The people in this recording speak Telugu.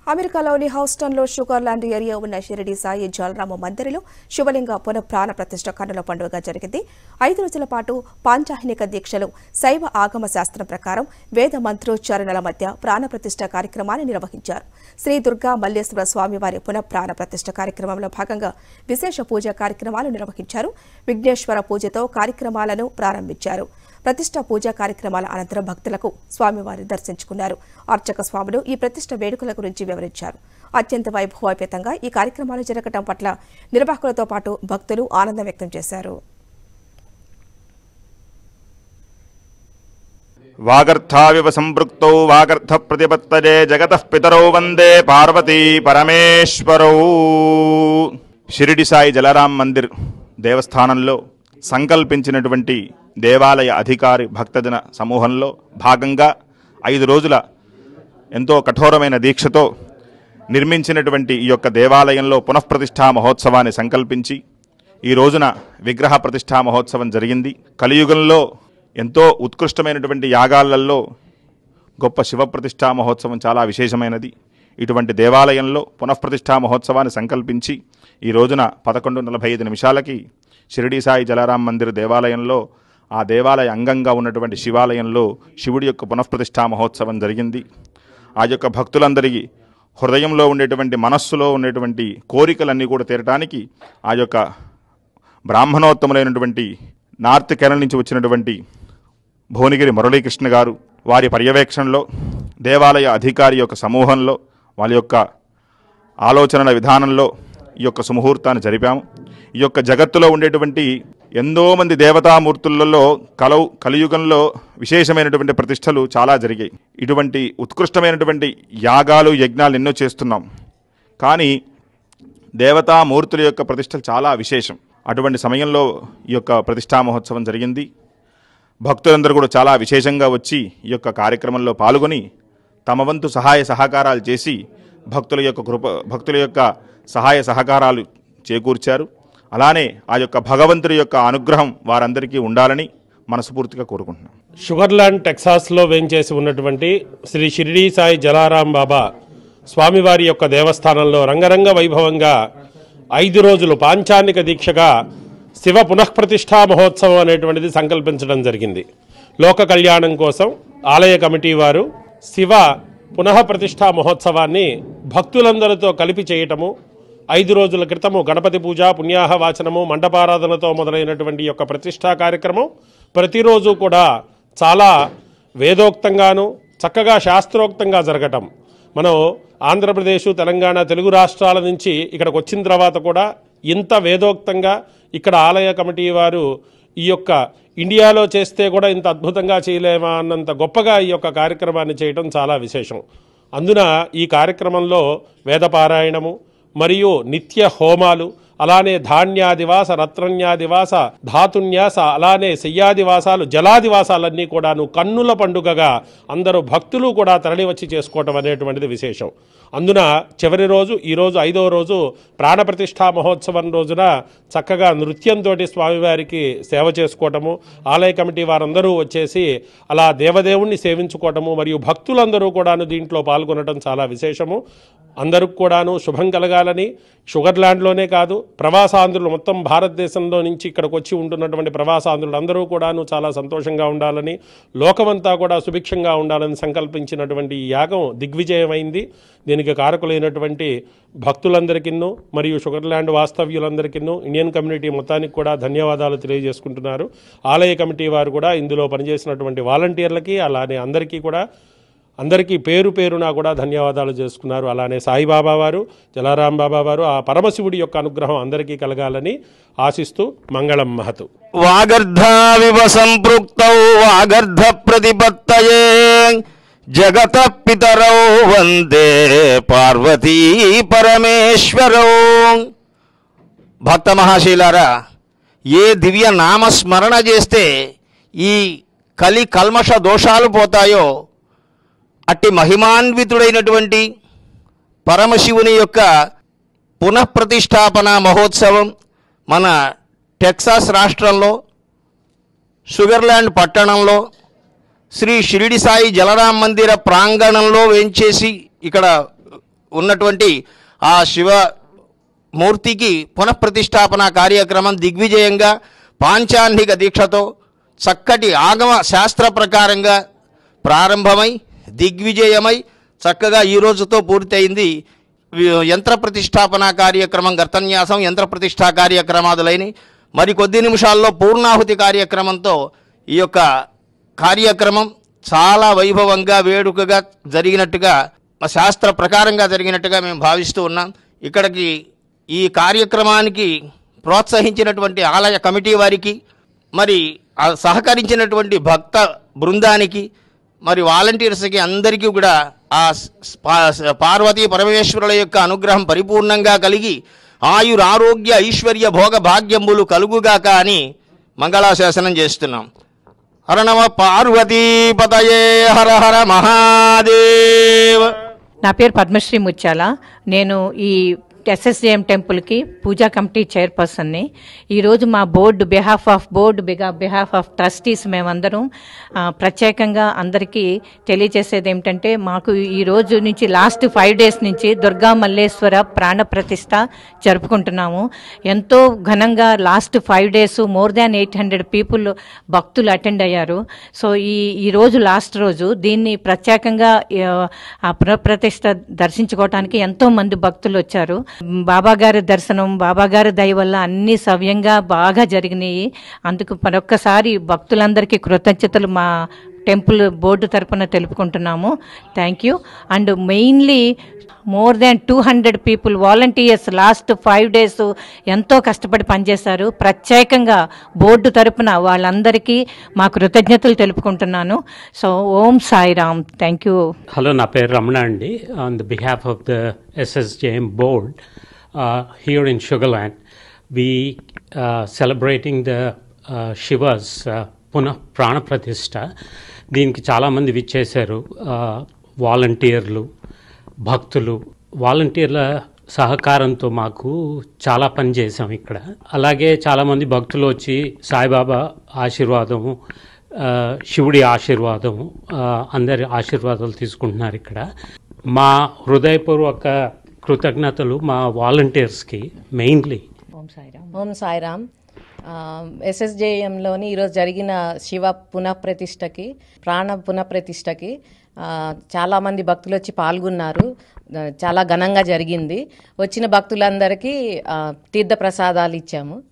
అమెరికాలోని హౌస్టన్లో షుగర్ ల్యాండ్ ఏరియా ఉన్న షిరిడి సాయి జలరామ మందిరిలో శివలింగ పునఃప్రాణ ప్రతిష్ట కన్నుల పండుగ జరిగింది ఐదు రోజుల పాటు పాంచాహినిక దీక్షలు శైవ ఆగమ శాస్త్రం ప్రకారం వేద మంత్రోచ్చారణల మధ్య ప్రాణ ప్రతిష్ట కార్యక్రమాన్ని నిర్వహించారు శ్రీ దుర్గా మల్లేశ్వర స్వామివారి పునఃప్రాణ ప్రతిష్ట కార్యక్రమంలో భాగంగా విశేష పూజ కార్యక్రమాలు నిర్వహించారు విఘ్నేశ్వర పూజతో కార్యక్రమాలను ప్రారంభించారు ప్రతిష్ట పూజా కార్యక్రమాల అనంతరం భక్తులకు స్వామివారి దర్శించుకున్నారు అర్చక స్వాములు ఈ ప్రతిష్ట వేడుకల గురించి వివరించారు అత్యంత వైభవోపేతంగా ఈ కార్యక్రమాలు జరగటం పట్ల నిర్వాహకులతో పాటు భక్తులు ఆనందం వ్యక్తం చేశారు వాగర్థావివ సంపృక్తౌ వాగర్థ ప్రతిపత్తజే జగతః పితరౌ వందే పార్వతీ పరమేశ్వరౌ షిరిడి సాయి జలరాం మందిర్ దేవస్థానంలో సంకల్పించినటువంటి దేవాలయ అధికారి భక్తజన సమూహంలో భాగంగా ఐదు రోజుల ఎంతో కఠోరమైన దీక్షతో నిర్మించినటువంటి ఈ యొక్క దేవాలయంలో పునఃప్రతిష్ఠా మహోత్సవాన్ని సంకల్పించి ఈ రోజున విగ్రహ ప్రతిష్ఠా మహోత్సవం జరిగింది కలియుగంలో ఎంతో ఉత్కృష్టమైనటువంటి యాగాలలో గొప్ప శివ ప్రతిష్ఠా మహోత్సవం చాలా విశేషమైనది ఇటువంటి దేవాలయంలో పునఃప్రతిష్ఠా మహోత్సవాన్ని సంకల్పించి ఈ రోజున పదకొండు నలభై ఐదు నిమిషాలకి షిరిడి సాయి జలారాం మందిర్ దేవాలయంలో ఆ దేవాలయ అంగంగా ఉన్నటువంటి శివాలయంలో శివుడి యొక్క పునఃప్రతిష్ఠా మహోత్సవం జరిగింది ఆ యొక్క భక్తులందరికీ హృదయంలో ఉండేటువంటి మనస్సులో ఉండేటువంటి కోరికలన్నీ కూడా తీరటానికి ఆ యొక్క బ్రాహ్మణోత్తములైనటువంటి నార్త్ కేరళ నుంచి వచ్చినటువంటి భువనగిరి మురళీకృష్ణ గారు వారి పర్యవేక్షణలో దేవాలయ అధికారి యొక్క సమూహంలో వాళ్ళ యొక్క ఆలోచనల విధానంలో ఈ యొక్క సుముహూర్తాన్ని జరిపాము ఈ యొక్క జగత్తులో ఉండేటువంటి ఎంతో మంది దేవతామూర్తులలో కలవు కలియుగంలో విశేషమైనటువంటి ప్రతిష్టలు చాలా జరిగాయి ఇటువంటి ఉత్కృష్టమైనటువంటి యాగాలు యజ్ఞాలు ఎన్నో చేస్తున్నాం కానీ దేవతామూర్తుల యొక్క ప్రతిష్టలు చాలా విశేషం అటువంటి సమయంలో ఈ యొక్క ప్రతిష్టా మహోత్సవం జరిగింది భక్తులందరూ కూడా చాలా విశేషంగా వచ్చి ఈ యొక్క కార్యక్రమంలో పాల్గొని తమ వంతు సహాయ సహకారాలు చేసి భక్తుల యొక్క కృప భక్తుల యొక్క సహాయ సహకారాలు చేకూర్చారు అలానే ఆ యొక్క భగవంతుడి యొక్క అనుగ్రహం వారందరికీ ఉండాలని మనస్ఫూర్తిగా కోరుకుంటున్నాం షుగర్లాండ్ టెక్సాస్లో వేంచేసి ఉన్నటువంటి శ్రీ షిరిడీ సాయి జలారాం బాబా స్వామివారి యొక్క దేవస్థానంలో రంగరంగ వైభవంగా ఐదు రోజులు పాంచానిక దీక్షగా శివ పునఃప్రతిష్ఠా మహోత్సవం అనేటువంటిది సంకల్పించడం జరిగింది లోక కళ్యాణం కోసం ఆలయ కమిటీ వారు శివ పునః ప్రతిష్ఠా మహోత్సవాన్ని భక్తులందరితో కలిపి చేయటము ఐదు రోజుల క్రితము గణపతి పూజ పుణ్యాహ వాచనము మండపారాధనతో మొదలైనటువంటి యొక్క ప్రతిష్టా కార్యక్రమం ప్రతిరోజు కూడా చాలా వేదోక్తంగాను చక్కగా శాస్త్రోక్తంగా జరగటం మనం ఆంధ్రప్రదేశ్ తెలంగాణ తెలుగు రాష్ట్రాల నుంచి ఇక్కడికి వచ్చిన తర్వాత కూడా ఇంత వేదోక్తంగా ఇక్కడ ఆలయ కమిటీ వారు ఈ యొక్క ఇండియాలో చేస్తే కూడా ఇంత అద్భుతంగా చేయలేమా అన్నంత గొప్పగా ఈ యొక్క కార్యక్రమాన్ని చేయటం చాలా విశేషం అందున ఈ కార్యక్రమంలో వేదపారాయణము మరియు నిత్య హోమాలు అలానే ధాన్యాదివాస రత్రన్యాదివాస ధాతున్యాస అలానే శయ్యాదివాసాలు జలాదివాసాలన్నీ కూడాను కన్నుల పండుగగా అందరూ భక్తులు కూడా తరలివచ్చి చేసుకోవటం అనేటువంటిది విశేషం అందున చివరి రోజు ఈరోజు ఐదవ రోజు ప్రాణప్రతిష్ఠా మహోత్సవం రోజున చక్కగా నృత్యంతో స్వామివారికి సేవ చేసుకోవటము ఆలయ కమిటీ వారందరూ వచ్చేసి అలా దేవదేవుణ్ణి సేవించుకోవటము మరియు భక్తులందరూ కూడాను దీంట్లో పాల్గొనడం చాలా విశేషము అందరికి కూడాను శుభం కలగాలని షుగర్లాండ్లోనే కాదు ప్రవాసాంధ్రులు మొత్తం భారతదేశంలో నుంచి ఇక్కడికి వచ్చి ఉంటున్నటువంటి ప్రవాసాంధ్రులు అందరూ కూడాను చాలా సంతోషంగా ఉండాలని లోకమంతా కూడా సుభిక్షంగా ఉండాలని సంకల్పించినటువంటి ఈ యాగం దిగ్విజయమైంది దీనికి కారకులైనటువంటి భక్తులందరికిన్నూ మరియు షుగర్లాండ్ వాస్తవ్యులందరికిన్నూ ఇండియన్ కమ్యూనిటీ మొత్తానికి కూడా ధన్యవాదాలు తెలియజేసుకుంటున్నారు ఆలయ కమిటీ వారు కూడా ఇందులో పనిచేసినటువంటి వాలంటీర్లకి అలానే అందరికీ కూడా అందరికీ పేరు పేరున కూడా ధన్యవాదాలు చేసుకున్నారు అలానే సాయిబాబా వారు జలారాం బాబా వారు ఆ పరమశివుడి యొక్క అనుగ్రహం అందరికీ కలగాలని ఆశిస్తూ మంగళం మహతు వాగర్ధావివ సంపృక్తౌ వాగర్ధ ప్రతిపత్తయే జగత పితరౌ వందే పార్వతీ పరమేశ్వరౌ భక్త మహాశీలారా ఏ దివ్య నామస్మరణ చేస్తే ఈ కలి కల్మష దోషాలు పోతాయో అట్టి మహిమాన్వితుడైనటువంటి పరమశివుని యొక్క పునఃప్రతిష్టాపన మహోత్సవం మన టెక్సాస్ రాష్ట్రంలో షుగర్లాండ్ పట్టణంలో శ్రీ షిరిడి సాయి జలరాం మందిర ప్రాంగణంలో వేంచేసి ఇక్కడ ఉన్నటువంటి ఆ శివ మూర్తికి పునఃప్రతిష్టాపన కార్యక్రమం దిగ్విజయంగా పాంచాన్నిక దీక్షతో చక్కటి ఆగమ శాస్త్ర ప్రకారంగా ప్రారంభమై దిగ్విజయమై చక్కగా ఈ రోజుతో పూర్తయింది వి- యంత్ర ప్రతిష్టాపన కార్యక్రమం గర్తన్యాసం యంత్ర ప్రతిష్టా కార్యక్రమాదులైన మరి కొద్ది నిమిషాల్లో పూర్ణాహుతి కార్యక్రమంతో ఈ యొక్క కార్యక్రమం చాలా వైభవంగా వేడుకగా జరిగినట్టుగా శాస్త్ర ప్రకారంగా జరిగినట్టుగా మేము భావిస్తూ ఉన్నాం ఇక్కడికి ఈ కార్యక్రమానికి ప్రోత్సహించినటువంటి ఆలయ కమిటీ వారికి మరి ఆ సహకరించినటువంటి భక్త బృందానికి మరి వాలంటీర్స్కి అందరికీ కూడా ఆ స్- పా- పార్వతీ పరమేశ్వరుల యొక్క అనుగ్రహం పరిపూర్ణంగా కలిగి ఆయుర ఆరోగ్య ఐశ్వర్య భోగ భాగ్యములు కలుగుగాక అని మంగళాశాసనం చేస్తున్నాం హర నమ పార్వతీపతయే హర హర మహాదేవ నా పేరు పద్మశ్రీ ముత్యాల నేను ఈ ఎస్ఎస్జేఎం టెంపుల్కి పూజా కమిటీ చైర్పర్సన్ని ఈరోజు మా బోర్డు బిహాఫ్ ఆఫ్ బోర్డు బిగా బిహాఫ్ ఆఫ్ ట్రస్టీస్ మేమందరం ఆ, ప్రత్యేకంగా అందరికీ తెలియజేసేది ఏమిటంటే మాకు ఈ రోజు నుంచి లాస్ట్ ఫైవ్ డేస్ నుంచి దుర్గా మల్లేశ్వర ప్రాణ ప్రతిష్ట జరుపుకుంటున్నాము ఎంతో ఘనంగా last five days more than eight hundred people భక్తులు అటెండ్ అయ్యారు సో ఈ ఈ రోజు లాస్ట్ రోజు దీన్ని ప్రత్యేకంగా ఆ, ఆ పునఃప్రతిష్ఠ దర్శించుకోవటానికి ఎంతో మంది భక్తులు వచ్చారు బాబా గారి దర్శనం బాబా గారి దయ వల్ల అన్ని సవ్యంగా బాగా జరిగినాయి అందుకు మరొక్కసారి భక్తులందరికీ కృతజ్ఞతలు మా టెంపుల్ బోర్డు తరపున తెలుపుకుంటున్నాము thank you and mainly more than two hundred people volunteers last five days ఎంతో కష్టపడి పనిచేశారు ప్రత్యేకంగా బోర్డు తరపున వాళ్ళందరికీ మా కృతజ్ఞతలు తెలుపుకుంటున్నాను so Om Sairam thank you Hello, నా పేరు రమణ అండి on the behalf of the SSJM board uh, here in Sugarland. We uh, celebrating the uh, Shiva's uh, పునః ప్రాణప్రతిష్ఠ దీనికి చాలామంది విచ్చేశారు వాలంటీర్లు భక్తులు వాలంటీర్ల సహకారంతో మాకు చాలా పని చేసాం ఇక్కడ అలాగే చాలామంది భక్తులు వచ్చి సాయిబాబా ఆశీర్వాదము ఆ, శివుడి ఆశీర్వాదం ఆ, అందరి ఆశీర్వాదాలు తీసుకుంటున్నారు ఇక్కడ మా హృదయపూర్వక కృతజ్ఞతలు మా వాలంటీర్స్కి మెయిన్లీ ఓం సాయిరామ్ ఓం సాయిరామ్ ఆ, ఎస్ఎస్జేఎంలోని ఈరోజు జరిగిన శివ పునఃప్రతిష్టకి ప్రాణ పునఃప్రతిష్టకి ఆ, చాలామంది భక్తులు వచ్చి పాల్గొన్నారు ఆ, చాలా ఘనంగా జరిగింది వచ్చిన భక్తులందరికీ ఆ, తీర్థ ప్రసాదాలు ఇచ్చాము